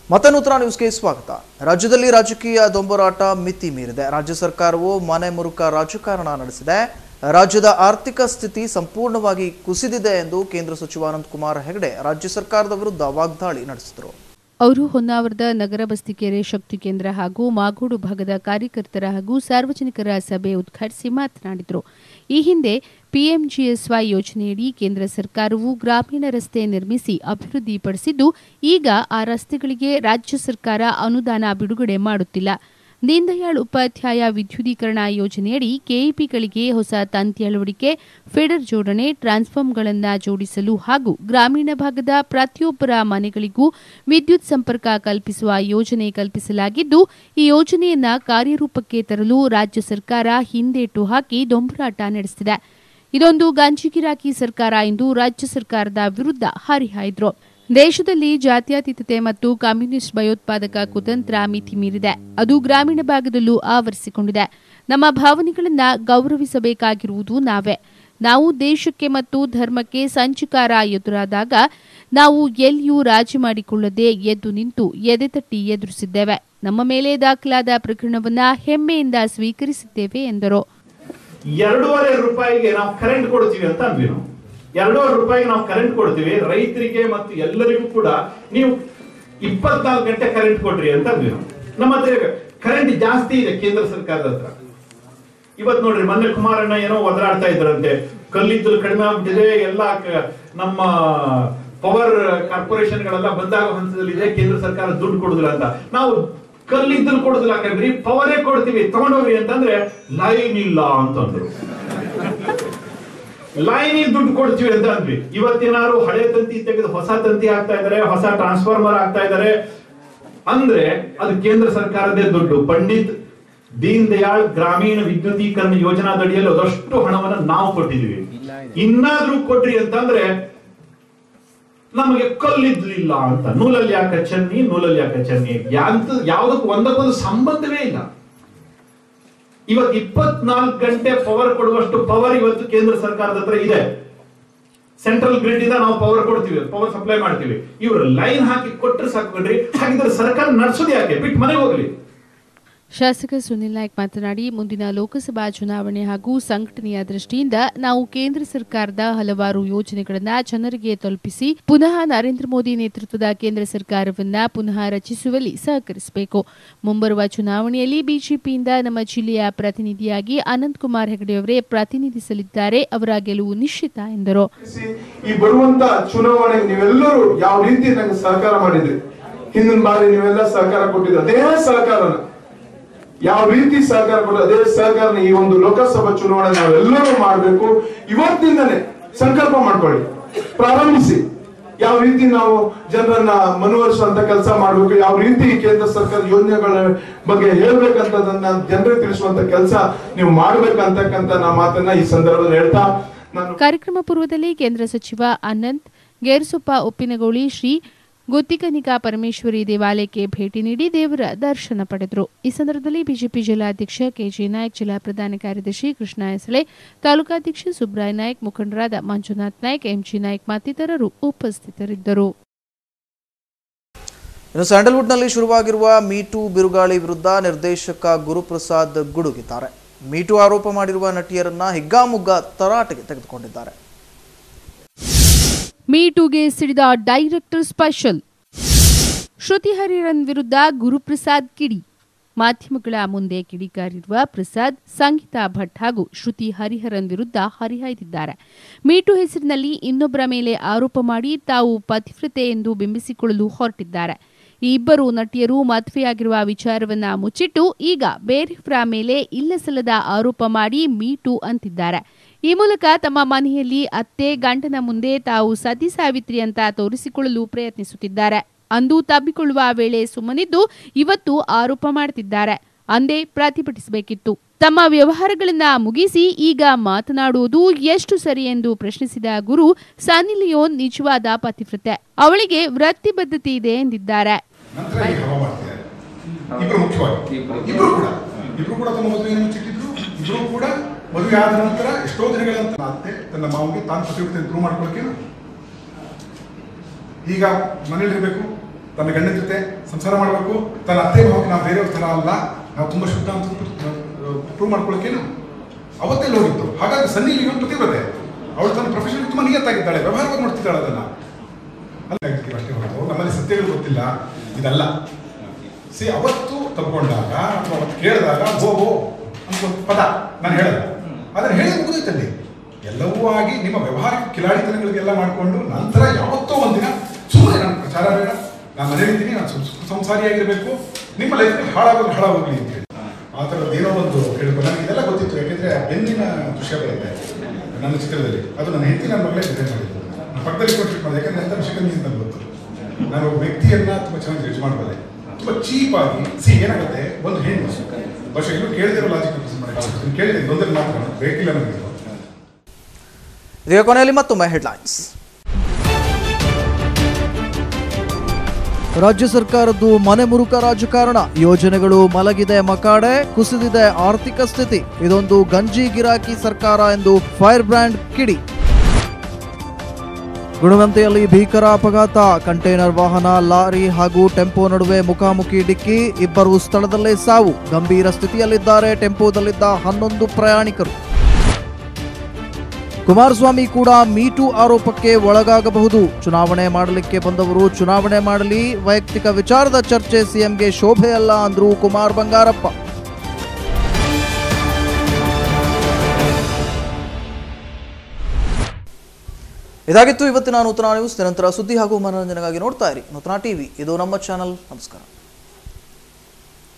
ಮತ್ತೆ ನೂತನ ನ್ಯೂಸ್ಗೆ ಸ್ವಾಗತ ರಾಜ್ಯದಲ್ಲಿ ರಾಜಕೀಯ ದೊಂಬರಾಟ ಮಿತಿ ಮೀರಿದೆ ರಾಜ್ಯ ಸರ್ಕಾರವು ಮನೆ ಮುರುಕ ರಾಜಕಾರಣ ನಡೆಸಿದೆ ರಾಜ್ಯದ ಆರ್ಥಿಕ ಸ್ಥಿತಿ ಸಂಪೂರ್ಣವಾಗಿ ಕುಸಿದಿದೆ ಎಂದು ಕೇಂದ್ರ ಸಚಿವ ಅನಂತಕುಮಾರ್ ಹೆಗಡೆ ರಾಜ್ಯ ಸರ್ಕಾರದ ವಿರುದ್ಧ ವಾಗ್ದಾಳಿ ನಡೆಸಿದರು ಅವರು ಹೊನ್ನಾವರದ ನಗರ ಬಸ್ತಿಕೆರೆ ಶಕ್ತಿ ಕೇಂದ್ರ ಹಾಗೂ ಮಾಗೋಡು ಭಾಗದ ಕಾರ್ಯಕರ್ತರ ಹಾಗೂ ಸಾರ್ವಜನಿಕರ ಸಭೆ ಉದ್ಘಾಟಿಸಿ ಮಾತನಾಡಿದರು ಈ ಹಿಂದೆ ಪಿಎಂಜಿಎಸ್ವೈ ಯೋಜನೆಯಡಿ ಕೇಂದ್ರ ಸರ್ಕಾರವು ಗ್ರಾಮೀಣ ರಸ್ತೆ ನಿರ್ಮಿಸಿ ಅಭಿವೃದ್ಧಿಪಡಿಸಿದ್ದು ಈಗ ಆ ರಸ್ತೆಗಳಿಗೆ ರಾಜ್ಯ ಸರ್ಕಾರ ಅನುದಾನ ಬಿಡುಗಡೆ ಮಾಡುತ್ತಿಲ್ಲ ದೀನ್ ದಯಾಳ್ ಉಪಾಧ್ಯಾಯ ವಿದ್ಯುದೀಕರಣ ಯೋಜನೆಯಡಿ ಕೆಇಪಿಗಳಿಗೆ ಹೊಸ ತಂತಿ ಅಳವಡಿಕೆ ಫೀಡರ್ ಜೋಡಣೆ ಟ್ರಾನ್ಸ್ಫಾರ್ಮರ್ಗಳನ್ನು ಜೋಡಿಸಲು ಹಾಗೂ ಗ್ರಾಮೀಣ ಭಾಗದ ಪ್ರತಿಯೊಬ್ಬರ ಮನೆಗಳಿಗೂ ವಿದ್ಯುತ್ ಸಂಪರ್ಕ ಕಲ್ಪಿಸುವ ಯೋಜನೆ ಕಲ್ಪಿಸಲಾಗಿದ್ದು ಈ ಯೋಜನೆಯನ್ನ ಕಾರ್ಯರೂಪಕ್ಕೆ ತರಲು ರಾಜ್ಯ ಸರ್ಕಾರ ಹಿಂದೇಟು ಹಾಕಿ ದೊಂಬರಾಟ ನಡೆಸಿದೆ ಇದೊಂದು ಗಾಂಜಿಗಿರಾಕಿ ಸರ್ಕಾರ ಎಂದು ರಾಜ್ಯ ಸರ್ಕಾರದ ವಿರುದ್ಧ ಹರಿಹಾಯ್ದರು ದೇಶದಲ್ಲಿ ಜಾತ್ಯತೀತತೆ ಮತ್ತು ಕಮ್ಯುನಿಸ್ಟ್ ಭಯೋತ್ಪಾದಕ ಕುತಂತ್ರ ಮಿತಿ ಮೀರಿದೆ ಅದು ಗ್ರಾಮೀಣ ಭಾಗದಲ್ಲೂ ಆವರಿಸಿಕೊಂಡಿದೆ ನಮ್ಮ ಭಾವನೆಗಳನ್ನ ಗೌರವಿಸಬೇಕಾಗಿರುವುದು ನಾವೇ ನಾವು ದೇಶಕ್ಕೆ ಮತ್ತು ಧರ್ಮಕ್ಕೆ ಸಂಚುಕಾರ ಎದುರಾದಾಗ ನಾವು ಎಲ್ಲಿಯೂ ರಾಜಿ ಮಾಡಿಕೊಳ್ಳದೆ ಎದ್ದು ನಿಂತು ಎದೆತಟ್ಟಿ ಎದುರಿಸಿದ್ದೇವೆ ನಮ್ಮ ಮೇಲೆ ದಾಖಲಾದ ಪ್ರಕರಣವನ್ನ ಹೆಮ್ಮೆಯಿಂದ ಸ್ವೀಕರಿಸಿದ್ದೇವೆ ಎಂದರು ಎರಡೂವರೆ ರೂಪಾಯಿಗೆ ನಾವು ಕರೆಂಟ್ ಕೊಡ್ತೀವಿ ಅಂತ ಅಂದ್ವಿ ನಾವು ಎರಡೂವರೆ ರೂಪಾಯಿಗೆ ನಾವು ಕರೆಂಟ್ ಕೊಡ್ತೀವಿ ರೈತರಿಗೆ ಮತ್ತು ಎಲ್ಲರಿಗೂ ಕೂಡ ನೀವು ಇಪ್ಪತ್ನಾಲ್ಕು ಗಂಟೆ ಕರೆಂಟ್ ಕೊಡ್ರಿ ಅಂತ ಅಂದ್ವಿ ನಾವು ನಮ್ಮ ಹತ್ರ ಕರೆಂಟ್ ಜಾಸ್ತಿ ಇದೆ ಕೇಂದ್ರ ಸರ್ಕಾರದ ಹತ್ರ ಇವತ್ ನೋಡ್ರಿ ಮೊನ್ನೆ ಕುಮಾರಣ್ಣ ಏನೋ ಒದರಾಡ್ತಾ ಇದ್ರಂತೆ ಕಲ್ಲಿದ್ದಲು ಕಡಿಮೆ ಆಗ್ಬಿಟ್ಟಿದೆ ಎಲ್ಲ ಕ- ನಮ್ಮ ಪವರ್ ಕಾರ್ಪೊರೇಷನ್ ಗಳೆಲ್ಲ ಬಂದಾಗ ಹಂತದಲ್ಲಿದೆ ಕೇಂದ್ರ ಸರ್ಕಾರ ದುಡ್ಡು ಕೊಡುದಿಲ್ಲ ಅಂತ ನಾವು ಕಲ್ಲಿದ್ದಲು ಕೊಡುದಿಲ್ಲ ಕಣ್ರಿ ಪವರೇ ಕೊಡ್ತೀವಿ ತಗೊಂಡೋಗ್ರಿ ಅಂತಂದ್ರೆ ಲೈನ್ ಇಲ್ಲ ಅಂತಂದ್ರು ಲೈನಿಗೆ ದುಡ್ಡು ಕೊಡ್ತೀವಿ ಅಂತ ಅಂದ್ವಿ ಇವತ್ತೇನಾದ್ರು ಹಳೆ ತಂತಿ ತೆಗೆದು ಹೊಸ ತಂತಿ ಹಾಕ್ತಾ ಇದಾರೆ ಹೊಸ ಟ್ರಾನ್ಸ್ಫಾರ್ಮರ್ ಹಾಕ್ತಾ ಇದಾರೆ ಅಂದ್ರೆ ಅದು ಕೇಂದ್ರ ಸರ್ಕಾರದೇ ದುಡ್ಡು ಪಂಡಿತ್ ದೀನ್ ದಯಾಳ್ ಗ್ರಾಮೀಣ ವಿದ್ಯುದೀಕರಣ ಯೋಜನಾದಡಿಯಲ್ಲಿ ಅದಷ್ಟು ಹಣವನ್ನ ನಾವು ಕೊಟ್ಟಿದೀವಿ ಇನ್ನಾದ್ರೂ ಕೊಟ್ರಿ ಅಂತಂದ್ರೆ ನಮಗೆ ಕಲ್ಲಿದ್ಲಿಲ್ಲ ಅಂತ ನೂಲಲ್ಲಿ ಯಾಕೆ ಚೆನ್ನಿ ನೂಲಲ್ಲಿ ಯಾಕೆ ಚೆನ್ನಿ ಯಾಂತ ಯಾವ್ದಕ್ಕೂ ಒಂದಕ್ಕೊಂದು ಸಂಬಂಧವೇ ಇಲ್ಲ ಇವತ್ತು ಇಪ್ಪತ್ನಾಲ್ಕು ಗಂಟೆ ಪವರ್ ಕೊಡುವಷ್ಟು ಪವರ್ ಇವತ್ತು ಕೇಂದ್ರ ಸರ್ಕಾರದ ಹತ್ರ ಇದೆ ಸೆಂಟ್ರಲ್ ಗ್ರಿಡ್ ಇಂದ ನಾವು ಪವರ್ ಕೊಡ್ತೀವಿ ಪವರ್ ಸಪ್ಲೈ ಮಾಡ್ತೀವಿ ಇವರು ಲೈನ್ ಹಾಕಿ ಕೊಟ್ಟರೆ ಸಾಕು ಹಾಗಿದ್ರೆ ಸರ್ಕಾರ ನಡೆಸೋದು ಯಾಕೆ ಬಿಟ್ಟು ಮನೆಗೆ ಹೋಗ್ಲಿ ಶಾಸಕ ಸುನಿಲ್ ನಾಯ್ಕ್ ಮಾತನಾಡಿ ಮುಂದಿನ ಲೋಕಸಭಾ ಚುನಾವಣೆ ಹಾಗೂ ಸಂಘಟನೆಯ ದೃಷ್ಟಿಯಿಂದ ನಾವು ಕೇಂದ್ರ ಸರ್ಕಾರದ ಹಲವಾರು ಯೋಜನೆಗಳನ್ನು ಜನರಿಗೆ ತಲುಪಿಸಿ ಪುನಃ ನರೇಂದ್ರ ಮೋದಿ ನೇತೃತ್ವದ ಕೇಂದ್ರ ಸರ್ಕಾರವನ್ನ ಪುನಃ ರಚಿಸುವಲ್ಲಿ ಸಹಕರಿಸಬೇಕು ಮುಂಬರುವ ಚುನಾವಣೆಯಲ್ಲಿ ಬಿಜೆಪಿಯಿಂದ ನಮ್ಮ ಜಿಲ್ಲೆಯ ಪ್ರತಿನಿಧಿಯಾಗಿ ಅನಂತಕುಮಾರ್ ಹೆಗಡೆಯವರೇ ಪ್ರತಿನಿಧಿಸಲಿದ್ದಾರೆ ಅವರ ಗೆಲುವು ನಿಶ್ಚಿತ ಎಂದರು ಈ ಬರುವಂತ ಚುನಾವಣೆಗೆ ನೀವೆಲ್ಲರೂ ಯಾವ ರೀತಿ ನಂಗೆ ಸಹಕಾರ ಮಾಡಿದ್ರಿ ಹಿಂದಿನ ಬಾರಿ ನೀವೆಲ್ಲ ಸಹಕಾರ ಕೊಟ್ಟಿದ್ರಿ ಅದೇ ಸಹಕಾರನ ಯಾವ ರೀತಿ ಸಹಕಾರ ಕೊಟ್ಟು ಅದೇ ಸಹಕಾರನ ಈ ಒಂದು ಲೋಕಸಭಾ ಚುನಾವಣೆ ನಾವೆಲ್ಲರೂ ಮಾಡಬೇಕು ಇವತ್ತಿಂದನೇ ಸಂಕಲ್ಪ ಮಾಡ್ಕೊಳ್ಳಿ ಪ್ರಾರಂಭಿಸಿ ಯಾವ ರೀತಿ ನಾವು ಜನರನ್ನ ಮನವೊಲಿಸುವಂತ ಕೆಲಸ ಮಾಡಬೇಕು ಯಾವ ರೀತಿ ಕೇಂದ್ರ ಸರ್ಕಾರದ ಯೋಜನೆಗಳ ಬಗ್ಗೆ ಹೇಳ್ಬೇಕಂತದನ್ನ ಜನರಿಗೆ ತಿಳಿಸುವಂತ ಕೆಲಸ ನೀವು ಮಾಡ್ಬೇಕಂತಕ್ಕಂತ ನಾ ಮಾತನ್ನ ಈ ಸಂದರ್ಭದಲ್ಲಿ ಹೇಳ್ತಾ ನಾನು ಕಾರ್ಯಕ್ರಮ ಪೂರ್ವದಲ್ಲಿ ಕೇಂದ್ರ ಸಚಿವ ಅನಂತ್ ಗೇರುಸೊಪ್ಪ ಉಪ್ಪಿನಗೋಳಿ ಶ್ರೀ ಗುತ್ತಿಕನಿಕಾ ಪರಮೇಶ್ವರಿ ದೇವಾಲಯಕ್ಕೆ ಭೇಟಿ ನೀಡಿ ದೇವರ ದರ್ಶನ ಪಡೆದರು ಈ ಸಂದರ್ಭದಲ್ಲಿ ಬಿಜೆಪಿ ಜಿಲ್ಲಾಧ್ಯಕ್ಷ ಕೆಜಿ ನಾಯಕ್ ಜಿಲ್ಲಾ ಪ್ರಧಾನ ಕಾರ್ಯದರ್ಶಿ ಕೃಷ್ಣ ಹೆಸಳೆ ತಾಲೂಕಾಧ್ಯಕ್ಷ ಸುಬ್ರಾಯ್ ನಾಯ್ಕ್ ಮುಖಂಡರಾದ ಮಂಜುನಾಥ್ ನಾಯ್ಕ್ ಎಂಜಿ ನಾಯ್ಕ್ ಮತ್ತಿತರರು ಉಪಸ್ಥಿತರಿದ್ದರು ಇನ್ನು ಸ್ಯಾಂಡಲ್ವುಡ್ನಲ್ಲಿ ಶುರುವಾಗಿರುವ ಮೀಟು ಬಿರುಗಾಳಿ ವಿರುದ್ಧ ನಿರ್ದೇಶಕ ಗುರುಪ್ರಸಾದ್ ಗುಡುಗಿದ್ದಾರೆ ಮೀಟು ಆರೋಪ ಮಾಡಿರುವ ನಟಿಯರನ್ನ ಹಿಗ್ಗಾಮುಗ್ಗ ತರಾಟೆಗೆ ತೆಗೆದುಕೊಂಡಿದ್ದಾರೆ ಮೀಟುಗೆ ಸಿಡಿದ ಡೈರೆಕ್ಟರ್ ಸ್ಪೆಷಲ್ ಶ್ರುತಿ ಹರಿಹರನ್ ವಿರುದ್ಧ ಗುರುಪ್ರಸಾದ್ ಕಿಡಿ ಮಾಧ್ಯಮಗಳ ಮುಂದೆ ಕಿಡಿಕಾರಿರುವ ಪ್ರಸಾದ್ ಸಂಗೀತಾ ಭಟ್ ಹಾಗೂ ಶ್ರುತಿ ಹರಿಹರನ್ ವಿರುದ್ಧ ಹರಿಹಾಯ್ದಿದ್ದಾರೆ ಮೀಟು ಹೆಸರಿನಲ್ಲಿ ಇನ್ನೊಬ್ಬರ ಮೇಲೆ ಆರೋಪ ಮಾಡಿ ತಾವು ಪತಿವ್ರತೆ ಎಂದು ಬಿಂಬಿಸಿಕೊಳ್ಳಲು ಹೊರಟಿದ್ದಾರೆ ಈ ಇಬ್ಬರು ನಟಿಯರು ಮದುವೆಯಾಗಿರುವ ವಿಚಾರವನ್ನ ಮುಚ್ಚಿಟ್ಟು ಈಗ ಬೇರೆಯವರ ಮೇಲೆ ಇಲ್ಲಸಲ್ಲದ ಆರೋಪ ಮಾಡಿ ಮೀಟು ಅಂತಿದ್ದಾರೆ ಈ ಮೂಲಕ ತಮ್ಮ ಮನೆಯಲ್ಲಿ ಅತ್ತೆ ಗಂಡನ ಮುಂದೆ ತಾವು ಸತಿ ಸಾವಿತ್ರಿ ಅಂತ ತೋರಿಸಿಕೊಳ್ಳಲು ಪ್ರಯತ್ನಿಸುತ್ತಿದ್ದಾರೆ ಅಂದು ತಬ್ಬಿಕೊಳ್ಳುವ ವೇಳೆ ಸುಮ್ಮನಿದ್ದು ಇವತ್ತು ಆರೋಪ ಮಾಡುತ್ತಿದ್ದಾರೆ ಅಂದೇ ಪ್ರತಿಭಟಿಸಬೇಕಿತ್ತು ತಮ್ಮ ವ್ಯವಹಾರಗಳನ್ನ ಮುಗಿಸಿ ಈಗ ಮಾತನಾಡುವುದು ಎಷ್ಟು ಸರಿ ಎಂದು ಪ್ರಶ್ನಿಸಿದ ಗುರು ಸನ್ನಿ ಲಿಯೋನ್ ನಿಜವಾದ ಪತಿವ್ರತೆ ಅವಳಿಗೆ ವೃತ್ತಿ ಬದ್ಧತೆ ಇದೆ ಎಂದಿದ್ದಾರೆ ನಂತರ ಈ ಹವಾ ಮಾಡ್ತಿದ್ದಾರೆ ಇಬ್ರು ಮುಖ್ಯವಾಗಿ ಇಬ್ರು ಕೂಡ ಇಬ್ರು ಕೂಡ ತಮ್ಮ ಮದುವೆಯನ್ನು ಮುಚ್ಚಿಟ್ಟಿದ್ರು ಇಬ್ರು ಕೂಡ ಮದುವೆ ಆದ ನಂತರ ಎಷ್ಟೋ ದಿನಗಳ ನಂತರ ಅತ್ತೆ ತನ್ನ ಮಾವಿಗೆ ತಾನು ಪತಿವ್ರತೆ ಪ್ರೂವ್ ಮಾಡ್ಕೊಳಕ್ಕೆ ಈಗ ಮನೇಲಿರ್ಬೇಕು ತನ್ನ ಗಂಡನ ಜೊತೆ ಸಂಸಾರ ಮಾಡಬೇಕು ತನ್ನ ಅತ್ತೆ ಭಾವಕ್ಕೆ ನಾವು ಬೇರೆಯವ್ರ ಥರ ಅಲ್ಲ ನಾವು ತುಂಬ ಶುದ್ಧ ಅಂತ ಪ್ರೂವ್ ಮಾಡ್ಕೊಳ್ಳೋಕ್ಕೇನು ಅವತ್ತೇ ಹೋಗಿತ್ತು ಹಾಗಾಗಿ ಸನ್ನಿ ಲಿಯೋನ್ ಪ್ರತಿಭತೆ ಅವಳು ತನ್ನ ಪ್ರೊಫೆಷನ್ ತುಂಬ ನಿಯತ್ತಾಗಿದ್ದಾಳೆ ವ್ಯವಹಾರವಾಗಿ ನೋಡ್ತಿದ್ದಾಳೆ ಅದನ್ನ ಅಲ್ಲ ಆಗ್ತೀವಿ ಅಷ್ಟೇ ಹೊರತು ನಮ್ಮಲ್ಲಿ ಸತ್ಯಗಳು ಗೊತ್ತಿಲ್ಲ ಇದಲ್ಲ ಸಿ ಅವತ್ತು ತಗೊಂಡಾಗ ಅಥವಾ ಅವತ್ತು ಕೇಳಿದಾಗ ಗೋ ಗೋ ಅಂತ ಒಂದು ಪದ ನಾನು ಹೇಳಲ್ಲ ಅದನ್ನು ಹೇಳಿ ಮುಗಿದೈತಲ್ಲಿ ಎಲ್ಲವೂ ಆಗಿ ನಿಮ್ಮ ವ್ಯವಹಾರಿಕ ಕಿಲಾಡಿತನಗಳಿಗೆಲ್ಲ ಮಾಡಿಕೊಂಡು ನಂತರ ಯಾವತ್ತೋ ಒಂದಿನ ಸುಮ್ಮನೆ ನನ್ನ ಪ್ರಚಾರ ಬೇಡ ನಾನು ಮನೇಲಿದ್ದೀನಿ ನಾನು ಸುಖ ಸಂಸಾರಿಯಾಗಿರಬೇಕು ನಿಮ್ಮ ಲೈಫ್ ಹಾಳಾಗೋದು ಹಾಳಾಗೋಗ್ಲಿ ಅಂತ ಹೇಳಿ ಆ ಥರದ್ದು ಏನೋ ಒಂದು ಕೇಳಬೇಕು ನನಗೆ ಇದೆಲ್ಲ ಗೊತ್ತಿತ್ತು ಯಾಕೆಂದ್ರೆ ಆ ಬೆನ್ನಿನ ದೃಶ್ಯ ಬರುತ್ತೆ ನನ್ನ ಚಿತ್ರದಲ್ಲಿ ಅದು ನನ್ನ ಹೆಂಡತಿ ನನ್ನ ಮಗಳೇ ಡಿಸೈನ್ ಮಾಡಿದ್ದು ನಾನು ಪಕ್ಕದಲ್ಲಿ ಕೊಟ್ಟು ಮಾಡಿದೆ ಯಾಕಂದ್ರೆ ಎಂಥ ವಿಷಯ ಅಂತ ಗೊತ್ತು ನಾನು ಒಬ್ಬ ವ್ಯಕ್ತಿಯನ್ನ ತುಂಬ ಚೆನ್ನಾಗಿ ಜಡ್ಜ್ ಮಾಡಬಲ್ಲೆ ತುಂಬ ಚೀಪ್ ಆಗಿ ಸಿ ಏನಾಗುತ್ತೆ ಒಂದು ಹೆಣ್ಣು ಬಹುಶಃ ಎಲ್ಲೂ ಕೇಳಿದಿರೋ ಲಾಜಿಕ್ ಮಾಡಿ ಕೇಳಿದೆ ಒಂದರಲ್ಲಿ ಮಾತ್ರ ಬೇಕಿಲ್ಲ ನನಗೆ ಇದು. ಇದೀಗ ಕೊನೆಯಲ್ಲಿ ಮತ್ತೊಮ್ಮೆ ಹೆಡ್ಲೈನ್ಸ್ ರಾಜ್ಯ ಸರ್ಕಾರದ್ದು ಮನೆ ಮುರುಕ ರಾಜಕಾರಣ ಯೋಜನೆಗಳು ಮಲಗಿದೆ ಮಕಾಡೆ ಕುಸಿದಿದೆ ಆರ್ಥಿಕ ಸ್ಥಿತಿ ಇದೊಂದು ಗಂಜಿ ಗಿರಾಕಿ ಸರ್ಕಾರ ಎಂದು ಫೈರ್ ಬ್ರ್ಯಾಂಡ್ ಕಿಡಿ ಗುಣವಂತೆಯಲ್ಲಿ ಭೀಕರ ಅಪಘಾತ ಕಂಟೈನರ್ ವಾಹನ ಲಾರಿ ಹಾಗೂ ಟೆಂಪೋ ನಡುವೆ ಮುಖಾಮುಖಿ ಡಿಕ್ಕಿ ಇಬ್ಬರು ಸ್ಥಳದಲ್ಲೇ ಸಾವು ಗಂಭೀರ ಸ್ಥಿತಿಯಲ್ಲಿದ್ದಾರೆ ಟೆಂಪೋದಲ್ಲಿದ್ದ ಹನ್ನೊಂದು ಪ್ರಯಾಣಿಕರು ಕುಮಾರಸ್ವಾಮಿ ಕೂಡ ಮೀಟು ಆರೋಪಕ್ಕೆ ಒಳಗಾಗಬಹುದು ಚುನಾವಣೆ ಮಾಡಲಿಕ್ಕೆ ಬಂದವರು ಚುನಾವಣೆ ಮಾಡಲಿ ವೈಯಕ್ತಿಕ ವಿಚಾರದ ಚರ್ಚೆ ಸಿಎಂಗೆ ಶೋಭೆಯಲ್ಲ ಅಂದ್ರು ಕುಮಾರ್ ಬಂಗಾರಪ್ಪ ಇದಾಗಿತ್ತು ಇವತ್ತಿನ ನೂತನ ನ್ಯೂಸ್ ನಿರಂತರ ಸುದ್ದಿ ಹಾಗೂ ಮನೋರಂಜನೆಗಾಗಿ ನೋಡ್ತಾ ಇರಿ ನೂತನ ಟಿವಿ ಇದು ನಮ್ಮ ಚಾನಲ್ ನಮಸ್ಕಾರ